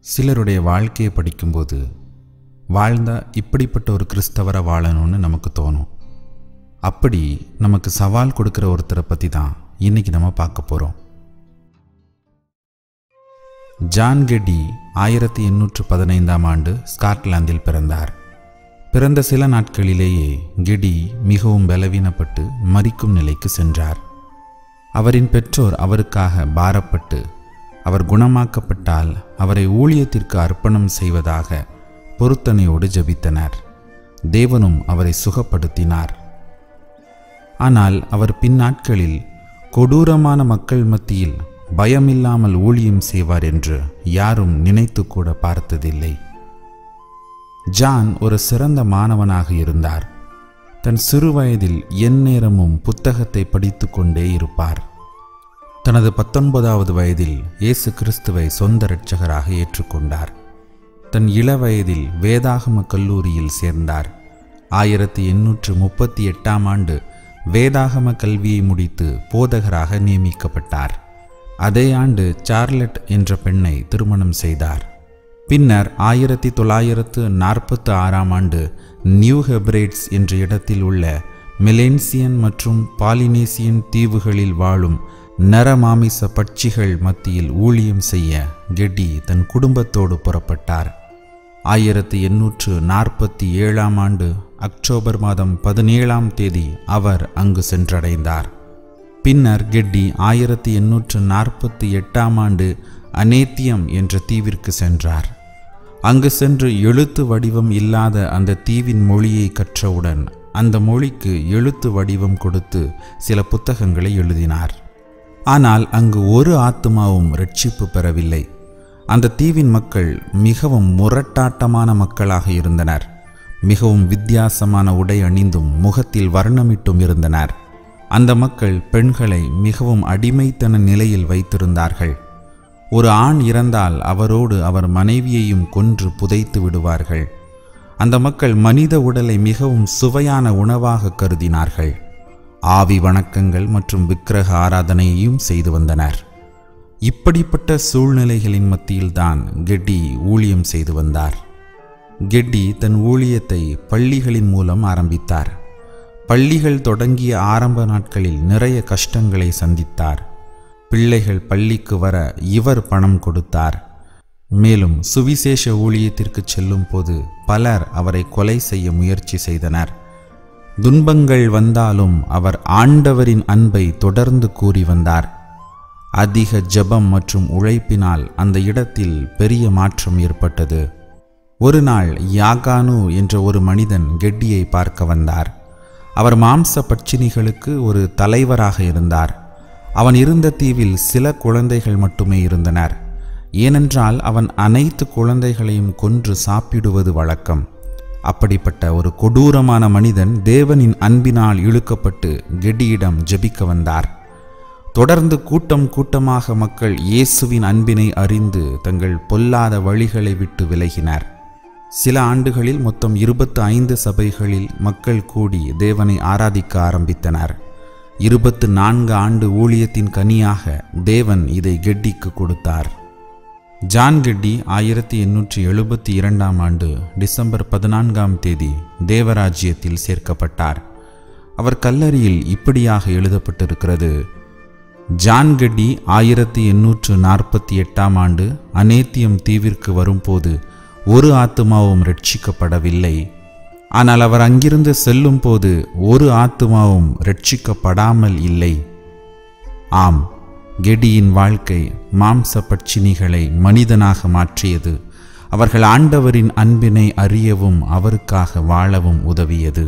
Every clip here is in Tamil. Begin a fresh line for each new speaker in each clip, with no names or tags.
சிலருடைய வாழ்க்கையை படிக்கும்போது வாழ்ந்தா இப்படிப்பட்ட ஒரு கிறிஸ்தவரை வாழணும்னு நமக்கு தோணும் அப்படி நமக்கு சவால் கொடுக்குற ஒருத்தரை பற்றி தான் இன்னைக்கு நம்ம பார்க்க போகிறோம் ஜான் கெடி ஆயிரத்தி எண்ணூற்று பதினைந்தாம் ஆண்டு ஸ்காட்லாந்தில் பிறந்தார் பிறந்த சில நாட்களிலேயே கெடி மிகவும் பலவீனப்பட்டு மரிக்கும் நிலைக்கு சென்றார் அவரின் பெற்றோர் அவருக்காக பாரப்பட்டு அவர் குணமாக்கப்பட்டால் அவரை ஊழியத்திற்கு அர்ப்பணம் செய்வதாக பொருத்தனையோடு ஜெபித்தனர் தேவனும் அவரை சுகப்படுத்தினார் ஆனால் அவர் பின்னாட்களில் கொடூரமான மக்கள் மத்தியில் பயமில்லாமல் ஊழியம் செய்வார் என்று யாரும் நினைத்து கூட பார்த்ததில்லை ஜான் ஒரு சிறந்த மாணவனாக இருந்தார் தன் சிறுவயதில் எந்நேரமும் புத்தகத்தை படித்து கொண்டே இருப்பார் தனது பத்தொன்பதாவது வயதில் இயேசு கிறிஸ்துவை சொந்த இரட்சகராக ஏற்றுக்கொண்டார் தன் இளவயதில் வேதாகம கல்லூரியில் சேர்ந்தார் ஆயிரத்தி எண்ணூற்று முப்பத்தி எட்டாம் ஆண்டு வேதாகம கல்வியை முடித்து போதகராக நியமிக்கப்பட்டார் அதே ஆண்டு சார்லட் என்ற பெண்ணை திருமணம் செய்தார் பின்னர் ஆயிரத்தி தொள்ளாயிரத்து நாற்பத்து ஆறாம் ஆண்டு நியூ ஹெப்ரேட்ஸ் என்ற இடத்தில் உள்ள மெலேன்சியன் மற்றும் பாலினேசியன் தீவுகளில் வாழும் நரமாமிச பட்சிகள் மத்தியில் ஊழியம் செய்ய கெட்டி தன் குடும்பத்தோடு புறப்பட்டார் ஆயிரத்தி எண்ணூற்று நாற்பத்தி ஏழாம் ஆண்டு அக்டோபர் மாதம் பதினேழாம் தேதி அவர் அங்கு சென்றடைந்தார் பின்னர் கெட்டி ஆயிரத்தி எண்ணூற்று நாற்பத்தி எட்டாம் ஆண்டு அனேத்தியம் என்ற தீவிற்கு சென்றார் அங்கு சென்று எழுத்து வடிவம் இல்லாத அந்த தீவின் மொழியை கற்றவுடன் அந்த மொழிக்கு எழுத்து வடிவம் கொடுத்து சில புத்தகங்களை எழுதினார் ஆனால் அங்கு ஒரு ஆத்மாவும் ரட்சிப்பு பெறவில்லை அந்த தீவின் மக்கள் மிகவும் முரட்டாட்டமான மக்களாக இருந்தனர் மிகவும் வித்தியாசமான உடை அணிந்தும் முகத்தில் வர்ணமிட்டும் இருந்தனர் அந்த மக்கள் பெண்களை மிகவும் அடிமைத்தன நிலையில் வைத்திருந்தார்கள் ஒரு ஆண் இறந்தால் அவரோடு அவர் மனைவியையும் கொன்று புதைத்து விடுவார்கள் அந்த மக்கள் மனித உடலை மிகவும் சுவையான உணவாக கருதினார்கள் ஆவி வணக்கங்கள் மற்றும் விக்கிரக ஆராதனையையும் செய்து வந்தனர் இப்படிப்பட்ட சூழ்நிலைகளின் மத்தியில்தான் கெட்டி ஊழியம் செய்து வந்தார் கெட்டி தன் ஊழியத்தை பள்ளிகளின் மூலம் ஆரம்பித்தார் பள்ளிகள் தொடங்கிய ஆரம்ப நாட்களில் நிறைய கஷ்டங்களை சந்தித்தார் பிள்ளைகள் பள்ளிக்கு வர இவர் பணம் கொடுத்தார் மேலும் சுவிசேஷ ஊழியத்திற்கு செல்லும் போது பலர் அவரை கொலை செய்ய முயற்சி செய்தனர் துன்பங்கள் வந்தாலும் அவர் ஆண்டவரின் அன்பை தொடர்ந்து கூறி வந்தார் அதிக ஜெபம் மற்றும் உழைப்பினால் அந்த இடத்தில் பெரிய மாற்றம் ஏற்பட்டது ஒரு நாள் யாகானு என்ற ஒரு மனிதன் கெட்டியை பார்க்க வந்தார் அவர் மாம்ச பட்சினிகளுக்கு ஒரு தலைவராக இருந்தார் அவன் இருந்த தீவில் சில குழந்தைகள் மட்டுமே இருந்தனர் ஏனென்றால் அவன் அனைத்து குழந்தைகளையும் கொன்று சாப்பிடுவது வழக்கம் அப்படிப்பட்ட ஒரு கொடூரமான மனிதன் தேவனின் அன்பினால் இழுக்கப்பட்டு கெடியிடம் ஜெபிக்க வந்தார் தொடர்ந்து கூட்டம் கூட்டமாக மக்கள் இயேசுவின் அன்பினை அறிந்து தங்கள் பொல்லாத வழிகளை விட்டு விலகினர் சில ஆண்டுகளில் மொத்தம் இருபத்து ஐந்து சபைகளில் மக்கள் கூடி தேவனை ஆராதிக்க ஆரம்பித்தனர் இருபத்து நான்கு ஆண்டு ஊழியத்தின் கனியாக தேவன் இதை கெட்டிக்கு கொடுத்தார் ஜான் கெட்டி ஆயிரத்தி எண்ணூற்றி எழுபத்தி இரண்டாம் ஆண்டு டிசம்பர் பதினான்காம் தேதி தேவராஜ்யத்தில் சேர்க்கப்பட்டார் அவர் கல்லறையில் இப்படியாக எழுதப்பட்டிருக்கிறது ஜான் கெட்டி ஆயிரத்தி எண்ணூற்று நாற்பத்தி எட்டாம் ஆண்டு அனேத்தியம் தீவிற்கு வரும்போது ஒரு ஆத்துமாவும் ரட்சிக்கப்படவில்லை ஆனால் அவர் அங்கிருந்து செல்லும் போது ஒரு ஆத்துமாவும் ரட்சிக்கப்படாமல் இல்லை ஆம் கெடியின் வாழ்க்கை மாம்ச பட்சினிகளை மனிதனாக மாற்றியது அவர்கள் ஆண்டவரின் அன்பினை அறியவும் அவருக்காக வாழவும் உதவியது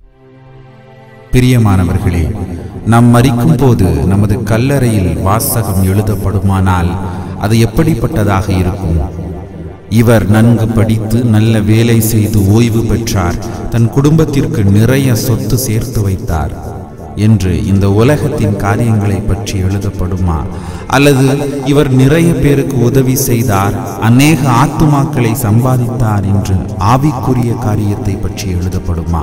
பிரியமானவர்களே நாம் மறிக்கும் போது நமது கல்லறையில் வாசகம் எழுதப்படுமானால் அது எப்படிப்பட்டதாக இருக்கும் இவர் நன்கு படித்து நல்ல வேலை செய்து ஓய்வு பெற்றார் தன் குடும்பத்திற்கு நிறைய சொத்து சேர்த்து வைத்தார் என்று இந்த உலகத்தின் காரியங்களை பற்றி எழுதப்படுமா அல்லது இவர் நிறைய பேருக்கு உதவி செய்தார் அநேக ஆத்துமாக்களை சம்பாதித்தார் என்று ஆவிக்குரிய காரியத்தை பற்றி எழுதப்படுமா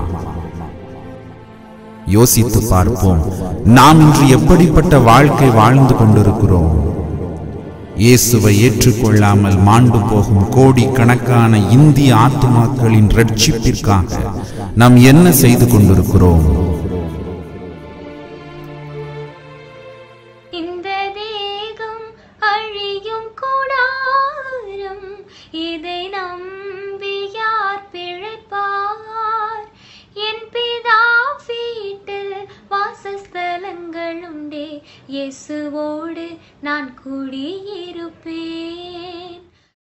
யோசித்து பார்ப்போம் நாம் இன்று எப்படிப்பட்ட வாழ்க்கை வாழ்ந்து கொண்டிருக்கிறோம் இயேசுவை ஏற்றுக்கொள்ளாமல் மாண்டு போகும் கோடிக்கணக்கான இந்திய ஆத்துமாக்களின் ரட்சிப்பிற்காக நாம் என்ன செய்து கொண்டிருக்கிறோம்
இந்த தேகம் அழியும் கூடாரம் இதை நம்பி யார் பிழைப்பார் என் பிதா வீட்டில் வாசஸ்தலங்கள் உண்டே இயேசுவோடு நான் குடியிருப்பேன்